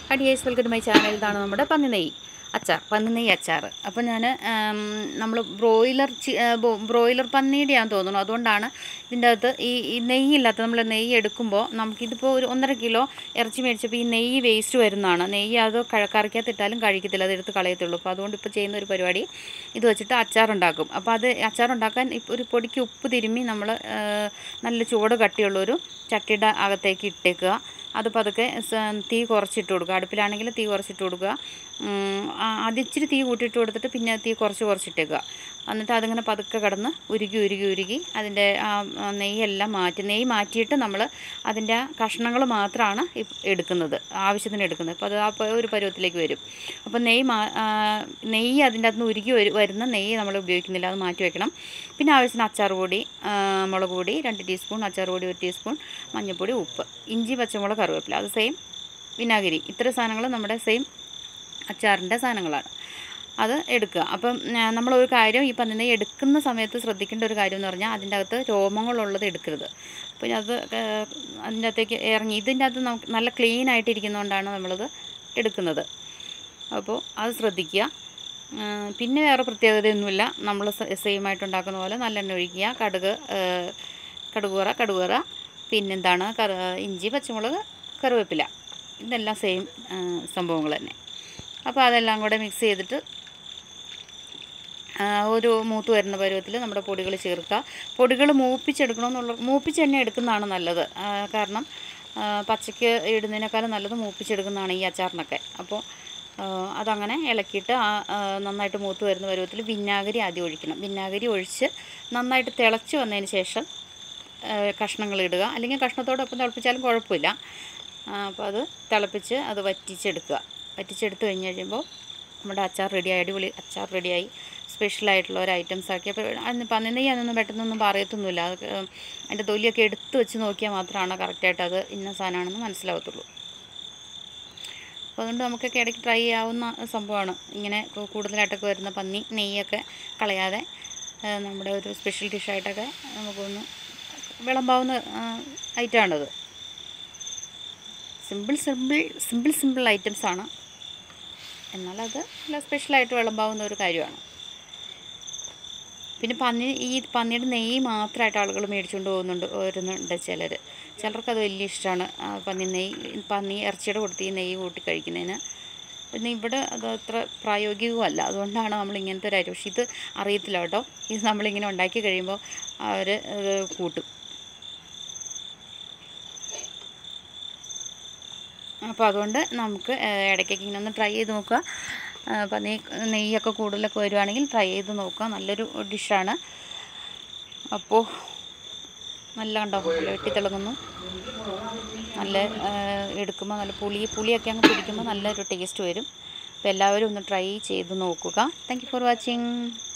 അഡിയേഴ്സ് welcome to my channel ഇതാണ് നമ്മുടെ പന്നി നെയ്യ് അച്ചാർ പന്നി നെയ്യ് അച്ചാർ അപ്പോൾ ഞാൻ നമ്മൾ ബ്രോയിലർ ചി ആ, ബോ- ബ്രോയിലർ പന്നിയുടെയാണെന്ന് തോന്നുന്നു അതുകൊണ്ടാണ് ഇതിൻ്റെ അകത്ത് ഈ ഈ നെയ്യില്ലാത്ത നമ്മൾ നെയ്യ് എടുക്കുമ്പോൾ നമുക്കിതിപ്പോൾ ഒരു ഒന്നര കിലോ ഇറച്ചി മേടിച്ചപ്പോൾ ഈ നെയ്യ് വേസ്റ്റ് വരുന്നതാണ് നെയ്യ് അത് ക- കറിക്കകത്ത് ഇട്ടാലും കഴിക്കത്തില്ല അത് എടുത്ത് കളയത്തുള്ളൂ അപ്പോൾ അതുകൊണ്ട് ഇപ്പോൾ ചെയ്യുന്ന ഒരു പരിപാടി ഇത് വെച്ചിട്ട് അച്ചാറുണ്ടാക്കും അപ്പോൾ അത് അച്ചാറുണ്ടാക്കാൻ ഇപ്പോൾ ഒരു പൊടിക്ക് ഉപ്പ് തിരുമ്മി നമ്മൾ നല്ല ചൂട് കട്ടിയുള്ളൊരു ചട്ടിയുടെ അകത്തേക്ക് ഇട്ടേക്കുക അത് പതുക്കെ സ- തീ കുറച്ചിട്ട് കൊടുക്കുക അടുപ്പിലാണെങ്കിൽ തീ കുറച്ചിട്ട് കൊടുക്കുക ഉം, ആ, ആദ്യം ഇച്ചിരി തീ കൂട്ടിയിട്ട് കൊടുത്തിട്ട് പിന്നെ തീ കുറച്ച് കുറച്ചിട്ടേക്കുക എന്നിട്ട് അതിങ്ങനെ പതുക്കെ കിടന്ന് ഉരുകി ഉരുകി ഉരുകി അതിൻ്റെ ആ ആ, നെയ്യെല്ലാം മാറ്റി നെയ്യ് മാറ്റിയിട്ട് നമ്മൾ അതിൻ്റെ ആ കഷ്ണങ്ങൾ മാത്രമാണ് ഇപ് എടുക്കുന്നത് ആവശ്യത്തിന് എടുക്കുന്നത് അപ്പോൾ അത് ആ പ- ഒരു പരുവത്തിലേക്ക് വരും അപ്പോൾ നെയ്യ് മാ ആ, നെയ്യ് അതിൻ്റെ അകത്ത് നിന്ന് ഉരുകി വരു വരുന്ന നെയ്യ് നമ്മൾ ഉപയോഗിക്കുന്നില്ല അത് മാറ്റി വെക്കണം പിന്നെ ആവശ്യത്തിന് അച്ചാർ പൊടി ആ, മുളക് പൊടി രണ്ട് ടീസ്പൂൺ അച്ചാർ പൊടി ഒരു ടീസ്പൂൺ മഞ്ഞൾപ്പൊടി ഉപ്പ് ഇഞ്ചി പച്ചമുളക് കറിവേപ്പില അത് സെയിം വിനാഗിരി ഇത്ര സാധനങ്ങൾ നമ്മുടെ സെയിം അച്ചാറിൻ്റെ സാധനങ്ങളാണ് അത് എടുക്കുക അപ്പം ഞാ- നമ്മളൊരു കാര്യം ഈ പന്നിനെ എടുക്കുന്ന സമയത്ത് ശ്രദ്ധിക്കേണ്ട ഒരു കാര്യം എന്ന് പറഞ്ഞാൽ അതിൻ്റെ അകത്ത് രോമങ്ങളുള്ളത് എടുക്കരുത് അപ്പോൾ അത് ഏഹ്, അതിൻ്റെ അകത്തേക്ക് ഇറങ്ങി ഇതിൻ്റെ അകത്ത് നമുക്ക് നല്ല ക്ലീൻ ആയിട്ടിരിക്കുന്നതുകൊണ്ടാണ് നമ്മളത് എടുക്കുന്നത് അപ്പോൾ അത് ശ്രദ്ധിക്കുക ആ, പിന്നെ വേറെ പ്രത്യേകതയൊന്നുമില്ല നമ്മൾ സെയിം ആയിട്ട് ഉണ്ടാക്കുന്ന പോലെ നല്ലെണ്ണ ഒഴിക്കുക കടുക് ഏഹ്, കടുകുറ കടുകുറ പിന്നെന്താണ് കറ ഇഞ്ചി പച്ചമുളക് കറിവേപ്പില ഇതെല്ലാം സെയിം സംഭവങ്ങൾ തന്നെ അപ്പോൾ അതെല്ലാം കൂടെ മിക്സ് ചെയ്തിട്ട് ആ, ഒരു മൂത്ത് വരുന്ന പരുവത്തിൽ നമ്മുടെ പൊടികൾ ചേർക്കുക പൊടികൾ മൂപ്പിച്ചെടുക്കണമെന്നുള്ള മൂപ്പിച്ച് തന്നെ എടുക്കുന്നതാണ് നല്ലത് ആ, കാരണം ആ, പച്ചയ്ക്ക് ഇടുന്നതിനേക്കാളും നല്ലത് മൂപ്പിച്ചെടുക്കുന്നതാണ് ഈ അച്ചാറിനൊക്കെ അപ്പോൾ ആ, അതങ്ങനെ ഇളക്കിയിട്ട് ആ ആ, നന്നായിട്ട് മൂത്ത് വരുന്ന പരുവത്തിൽ വിനാഗിരി ആദ്യം ഒഴിക്കണം വിനാഗിരി ഒഴിച്ച് നന്നായിട്ട് തിളച്ച് വന്നതിന് ശേഷം കഷ്ണങ്ങൾ ഇടുക അല്ലെങ്കിൽ കഷ്ണത്തോടൊപ്പം തിളപ്പിച്ചാലും കുഴപ്പമില്ല ആ, അപ്പോൾ അത് തിളപ്പിച്ച് അത് വറ്റിച്ചെടുക്കുക വറ്റിച്ചെടുത്ത് കഴിഞ്ഞ് കഴിയുമ്പോൾ നമ്മുടെ അച്ചാർ റെഡിയായി അടിപൊളി അച്ചാർ റെഡിയായി സ്പെഷ്യലായിട്ടുള്ള ഒരു ഐറ്റംസ് ആക്കി അപ്പോൾ അതിന് പന്നിനെയ്യ് അതൊന്നും പെട്ടെന്നൊന്നും പറയത്തൊന്നുമില്ല അത് അതിൻ്റെ തൊലിയൊക്കെ എടുത്ത് വെച്ച് നോക്കിയാൽ മാത്രമാണ് കറക്റ്റായിട്ട് അത് ഇന്ന സാധനമാണെന്ന് മനസ്സിലാവത്തുള്ളൂ അപ്പോൾ അതുകൊണ്ട് നമുക്കൊക്കെ ഇടയ്ക്ക് ട്രൈ ചെയ്യാവുന്ന സംഭവമാണ് ഇങ്ങനെ കൂ- കൂടുതലായിട്ടൊക്കെ വരുന്ന പന്നി നെയ്യൊക്കെ കളയാതെ ആ, നമ്മുടെ ഒരു സ്പെഷ്യൽ ഡിഷായിട്ടൊക്കെ നമുക്കൊന്ന് വിളമ്പാവുന്ന ഐറ്റമാണത് സിമ്പിൾ സിമ്പിൾ സിമ്പിൾ സിമ്പിൾ ഐറ്റംസാണ് എന്നാൽ അത് നല്ല സ്പെഷ്യലായിട്ട് വിളമ്പാവുന്ന ഒരു കാര്യമാണ് പിന്നെ പന്നി ഈ പന്നിയുടെ നെയ്യ് മാത്രമായിട്ട് ആളുകൾ മേടിച്ചുകൊണ്ട് പോകുന്നുണ്ട് വരുന്നുണ്ട് ചിലർ ചിലർക്ക് അത് വലിയ ഇഷ്ടമാണ് പന്നി നെയ്യ് പന്നി ഇറച്ചിയുടെ കൊടുത്ത് ഈ നെയ്യ് കൂട്ടി കഴിക്കുന്നതിന് പിന്നെ ഇവിടെ അത് അത്ര പ്രായോഗികമല്ല അതുകൊണ്ടാണ് നമ്മൾ ഇങ്ങനത്തെ ഒരു ഐറ്റം പക്ഷേ ഇത് അറിയത്തില്ല കേട്ടോ ഇത് നമ്മളിങ്ങനെ ഉണ്ടാക്കി കഴിയുമ്പോൾ അവർ കൂട്ടും അപ്പോൾ അതുകൊണ്ട് നമുക്ക് ഏഹ്, ഇടയ്ക്കൊക്കെ ഇങ്ങനെ ഒന്ന് ട്രൈ ചെയ്ത് നോക്കുക ഏഹ്, പന്നി നെയ്യൊക്കെ കൂടുതലൊക്കെ വരുവാണെങ്കിൽ ട്രൈ ചെയ്ത് നോക്കുക നല്ലൊരു ഡിഷാണ് അപ്പോൾ നല്ല കണ്ടോ നല്ല വെട്ടിത്തിളങ്ങുന്നു നല്ല ഏഹ്, എടുക്കുമ്പോൾ നല്ല പുളി പുളിയൊക്കെ അങ്ങ് പിടിക്കുമ്പോൾ നല്ലൊരു ടേസ്റ്റ് വരും അപ്പോൾ എല്ലാവരും ഒന്ന് ട്രൈ ചെയ്ത് നോക്കുക താങ്ക് യു ഫോർ വാച്ചിങ്